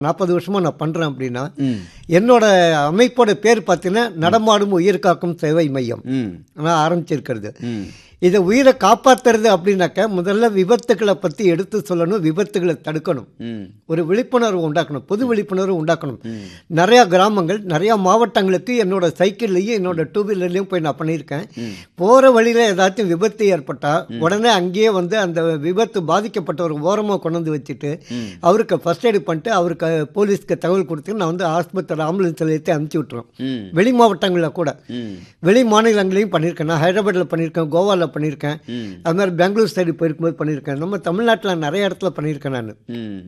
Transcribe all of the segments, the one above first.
நாற்பது வருஷமா நான் பண்றேன் அப்படின்னா என்னோட அமைப்போட பேர் பார்த்தீங்கன்னா நடமாடும் உயிர் காக்கும் சேவை மையம் ம் நான் ஆரம்பிச்சிருக்கிறது ம் இதை உயிரை காப்பாத்துறது அப்படின்னாக்க முதல்ல விபத்துக்களை பற்றி எடுத்து சொல்லணும் விபத்துகளை தடுக்கணும் ம் ஒரு விழிப்புணர்வு உண்டாக்கணும் பொது விழிப்புணர்வு உண்டாக்கணும் நிறையா கிராமங்கள் நிறையா மாவட்டங்களுக்கு என்னோட சைக்கிள்லையும் என்னோட டூ வீலர்லையும் போய் நான் பண்ணியிருக்கேன் போகிற வழியில் ஏதாச்சும் விபத்து ஏற்பட்டால் உடனே அங்கேயே வந்து அந்த விபத்து பாதிக்கப்பட்டவர் ஓரமாக கொண்டு வந்து வச்சுட்டு அவருக்கு ஃபர்ஸ்ட் எய்டு பண்ணிட்டு அவருக்கு போலீஸ்க்கு தகவல் கொடுத்து நான் வந்து ஆஸ்பத்திரி ஆம்புலன்ஸ் நிலையத்தை அனுப்பிச்சி விட்டுருவோம் ம் வெளி மாவட்டங்களில் கூட ம் வெளி மாநிலங்களையும் பண்ணியிருக்கேன் நான் ஹைதராபாத்தில் பண்ணியிருக்கேன் கோவாவில் பண்ணியிருக்கேன் ம். அது மாதிரி பெங்களூர் சைடு போயிருக்கும்போது பண்ணியிருக்கேன் நம்ம தமிழ்நாட்டில் நிறைய இடத்துல பண்ணியிருக்கேன் நான் ம்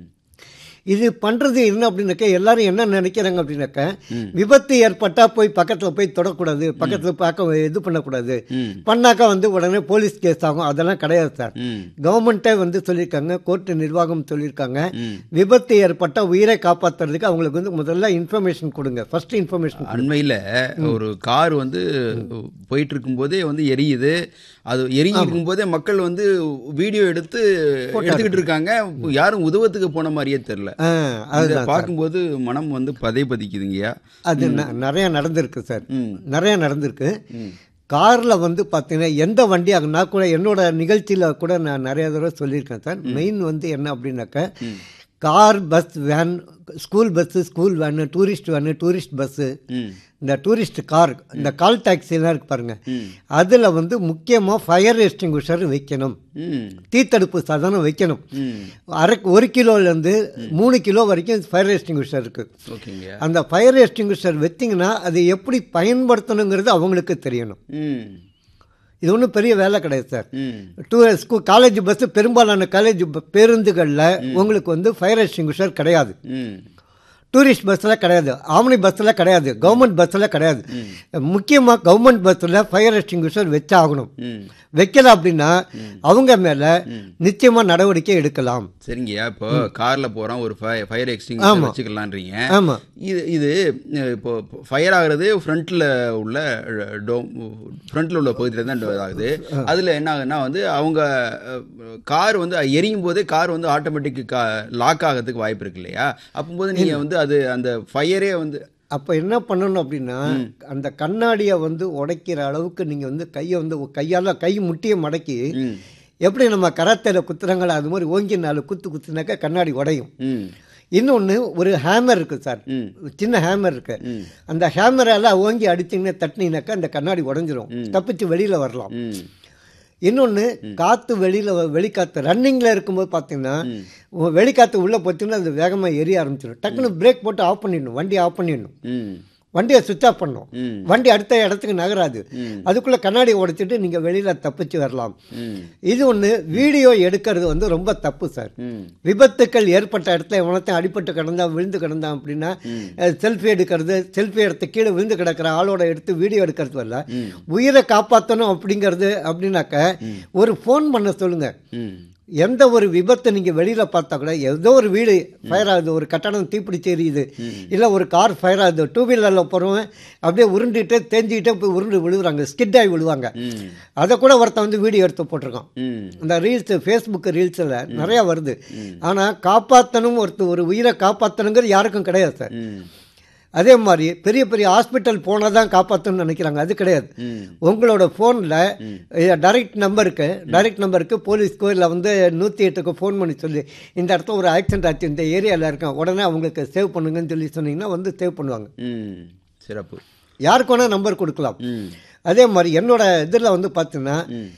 இது பண்ணுறது என்ன அப்படின்னாக்க எல்லாரும் என்ன நினைக்கிறாங்க அப்படின்னாக்க விபத்து ஏற்பட்டால் போய் பக்கத்தில் போய் தொடக்கூடாது பக்கத்தில் பார்க்க இது பண்ணக்கூடாது ம். பண்ணாக்கா வந்து உடனே போலீஸ் கேஸ் ஆகும் அதெல்லாம் கிடையாது சார் ம் கவர்மெண்ட்டே வந்து சொல்லியிருக்காங்க கோர்ட்டு நிர்வாகம் சொல்லியிருக்காங்க ம். விபத்து ஏற்பட்டால் உயிரை காப்பாற்றுறதுக்கு அவங்களுக்கு வந்து முதல்ல இன்ஃபர்மேஷன் கொடுங்க ஃபர்ஸ்ட் இன்ஃபர்மேஷன் அண்மையில் ஒரு கார் வந்து போயிட்டு இருக்கும்போதே வந்து எரியுது அது எரிஞ்சிட்டு இருக்கும்போதே மக்கள் வந்து வீடியோ எடுத்து எடுத்துக்கிட்டு இருக்காங்க யாரும் உதவத்துக்கு போன மாதிரியே தெரில அது இதை பார்க்கும்போது மனம் வந்து பதை பதிக்குதுங்கய்யா அது ந- நிறைய நடந்திருக்கு சார் ம் நிறைய நடந்திருக்கு காரில் வந்து பார்த்தீங்கன்னா எந்த வண்டியாக நான் கூட என்னோட நிகழ்ச்சியில் கூட நான் நிறைய தடவை சொல்லியிருக்கேன் சார் மெயின் வந்து என்ன அப்படின்னாக்க car bus van school bus school van tourist van tourist bus ம் இந்த டூரிஸ்ட் கார் இந்த கால் டாக்ஸிலாம் இருக்கு பாருங்க ம். அதில் வந்து முக்கியமாக ஃபயர் எஸ்டிங்குஷர் வைக்கணும் ம் தீத்தடுப்பு சாதனம் வைக்கணும் ம் அரை ஒரு கிலோலேருந்து மூணு கிலோ வரைக்கும் ஃபயர் எஸ்டிங்குஷர் இருக்குது ஓகேங்கய்யா அந்த ஃபயர் எஸ்டிங்குஷர் வச்சிங்கன்னா அது எப்படி பயன்படுத்தணுங்கிறது அவங்களுக்கு தெரியணும் ம் இது ஒன்றும் பெரிய வேலை கிடையாது சார் ம் டூ ஸ்கூல் காலேஜ் பஸ்ஸு பெரும்பாலான காலேஜ் பேருந்துகளில் உங்களுக்கு வந்து ஃபயர் எஸ்டிங்குஷர் கிடையாது ம் டூரிஸ்ட் பஸ்ஸில் கிடையாது ஆம்னி பஸ்ஸில் கிடையாது கவர்மெண்ட் பஸ்ஸில் கிடையாது முக்கியமாக கவர்மெண்ட் பஸ்ஸில் ஃபயர் எஸ்டிங்குஷர் வச்சாகணும் ம் வைக்கல அப்படின்னா அவங்க மேலே நிச்சயமாக நடவடிக்கை எடுக்கலாம் சரிங்கய்யா இப்போ கார்ல போறோம் ஒரு ஃபயர் எக்ஸ்டிங் வச்சுக்கலான்றீங்க ஆமாம் இது இது அஹ், இப்போ ஃபயர் ஆகுறது ஃப்ரண்ட்ல உள்ள டோம் ஃப்ரண்ட்ல உள்ள பகுதியில் தான் இதாகுது அதுல என்ன ஆகுதுன்னா வந்து அவங்க கார் வந்து எரியும் போதே கார் வந்து ஆட்டோமேட்டிக் லாக் ஆகிறதுக்கு வாய்ப்பு இருக்கு இல்லையா அப்போது நீங்க வந்து அது அந்த ஃபயரே வந்து அப்போ என்ன பண்ணணும் அப்படின்னா அந்த கண்ணாடியை வந்து உடைக்கிற அளவுக்கு நீங்கள் வந்து கையை வந்து கையால் கை முட்டியை மடக்கி ம் எப்படி நம்ம கராத்தேல குத்துறாங்களோ அது மாதிரி ஓங்கி நாலு குத்து குத்துனாக்கா கண்ணாடி உடையும் ம் இன்னொன்று ஒரு ஹேமர் இருக்குது சார் ம் சின்ன ஹேமர் இருக்கு ம் அந்த ஹேமரால் ஓங்கி அடிச்சிங்கன்னா தட்டினீங்கனாக்கா அந்த கண்ணாடி உடஞ்சிரும் தப்பிச்சு வெளியில் வரலாம் ம் இன்னொன்று காற்று வெளியில் வெளிக்காற்று ரன்னிங்கில் இருக்கும்போது பார்த்தீங்கன்னா வெளிக்காற்று உள்ளே போச்சுன்னா அது வேகமாக எரிய ஆரம்பிச்சிடும் டக்குன்னு பிரேக் போட்டு ஆஃப் பண்ணிடணும் வண்டி ஆஃப் பண்ணிடணும் ம் வண்டியை சுவிட்ச் ஆஃப் பண்ணணும் ம் வண்டி அடுத்த இடத்துக்கு நகராது அதுக்குள்ளே கண்ணாடி உடைச்சிட்டு நீங்கள் வெளியில் தப்பிச்சு வரலாம் ம் இது ஒன்று வீடியோ எடுக்கிறது வந்து ரொம்ப தப்பு சார் ம் விபத்துக்கள் ஏற்பட்ட இடத்துல எவனத்தையும் அடிபட்டு கிடந்தா விழுந்து கிடந்தான் அப்படின்னா செல்ஃபி எடுக்கிறது செல்ஃபி எடுத்து கீழே விழுந்து கிடக்கிற ஆளோட எடுத்து வீடியோ எடுக்கிறது வரல உயிரை காப்பாற்றணும் அப்படிங்கிறது அப்படின்னாக்க ஒரு ஃபோன் பண்ண சொல்லுங்க ம் எந்த ஒரு விபத்தை நீங்கள் வெளியில் பார்த்தா கூட ஏதோ ஒரு வீடு ஃபயர் ஆகுது ஒரு கட்டடம் தீப்பிடிச்சு எரியுது இல்லை ஒரு கார் ஃபயர் ஆகுது டூ வீலரில் போகிறவன் அப்படியே உருண்டுகிட்டே தேஞ்சிக்கிட்டே போய் உருண்டு விழுகுறாங்க ஸ்கிட் ஆகி விழுவாங்க ம் அதை கூட ஒருத்தன் வந்து வீடியோ எடுத்து போட்டிருக்கான் ம் இந்த ரீல்ஸ் ஃபேஸ்புக் ரீல்ஸில் நிறையா வருது ஆனால் காப்பாற்றணும் ஒருத்தர் ஒரு உயிரை காப்பாற்றணுங்கிறது யாருக்கும் கிடையாது சார் ம் அதே மாதிரி பெரிய பெரிய ஹாஸ்பிட்டல் போனால் தான் காப்பாற்றணும்னு நினைக்கிறாங்க அது கிடையாது ம் உங்களோட ஃபோனில் டைரக்ட் நம்பருக்கு டைரக்ட் நம்பருக்கு போலீஸ்க்கோ இல்லை வந்து நூற்றி எட்டுக்கு ஃபோன் பண்ணி சொல்லி இந்த இடத்துல ஒரு ஆக்சிடென்ட் ஆச்சு இந்த ஏரியாவில் இருக்கேன் உடனே அவங்களுக்கு சேவ் பண்ணுங்கன்னு சொல்லி சொன்னீங்கன்னா வந்து சேவ் பண்ணுவாங்க ம் சிறப்பு யாருக்கு வேணால் நம்பர் கொடுக்கலாம் ம் அதே மாதிரி என்னோட இதில் வந்து பார்த்தீங்கன்னா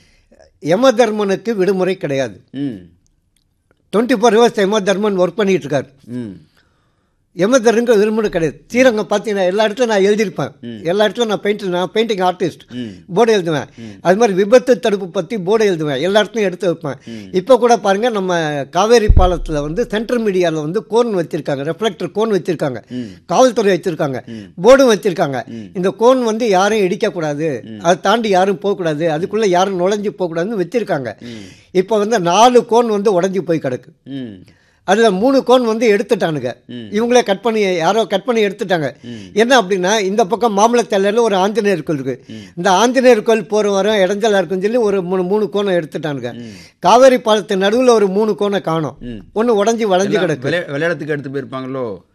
யம தர்மனுக்கு விடுமுறை கிடையாது ம் twenty four hours Yama Dharman work பண்ணிட்டு இருக்காரு ம் எமதருங்க விரும்பின கிடையாது ஸ்ரீரங்கம் பார்த்தீங்கன்னா எல்லா இடத்துலையும் நான் எழுதியிருப்பேன் எல்லா இடத்துலையும் நான் பெயிண்ட் நான் பெயிண்டிங் ஆர்டிஸ்ட் போர்டு எழுதுவேன் அது மாதிரி விபத்து தடுப்பு பற்றி போர்டு எழுதுவேன் எல்லா இடத்துலையும் எடுத்து வைப்பேன் இப்போ கூட பாருங்க நம்ம காவேரி பாலத்தில் வந்து சென்ட்ரல் மீடியாவில் வந்து கோன் வச்சிருக்காங்க ரெஃப்ளெக்டர் கோன் வச்சிருக்காங்க காவல்துறை வச்சிருக்காங்க போர்டும் வச்சிருக்காங்க இந்த கோன் வந்து யாரையும் இடிக்கக்கூடாது அதை தாண்டி யாரும் போகக்கூடாது அதுக்குள்ளே யாரும் நுழைஞ்சு போகக்கூடாதுன்னு வச்சிருக்காங்க இப்போ வந்து நாலு கோன் வந்து உடஞ்சி போய் கிடக்கு ம் அதில் மூணு கோன் வந்து எடுத்துட்டானுங்க இவங்களே கட் பண்ணி யாரோ கட் பண்ணி எடுத்துட்டாங்க என்ன அப்படின்னா இந்த பக்கம் மாமலத்தலையில் ஒரு ஆஞ்சநேயர் கோயில் இருக்கு இந்த ஆஞ்சநேயர் கோயில் போகிற வரும் இடைஞ்சலா இருக்குன்னு சொல்லி ஒரு மூணு மூணு கோணம் எடுத்துட்டானுங்க காவேரி பாலத்து நடுவில் ஒரு மூணு கோணம் காணும் ஒன்று உடஞ்சி வளைஞ்சு எல்லாம் கிடக்கு விளையா- விளையாடத்துக்கு எடுத்து போயிருப்பாங்களோ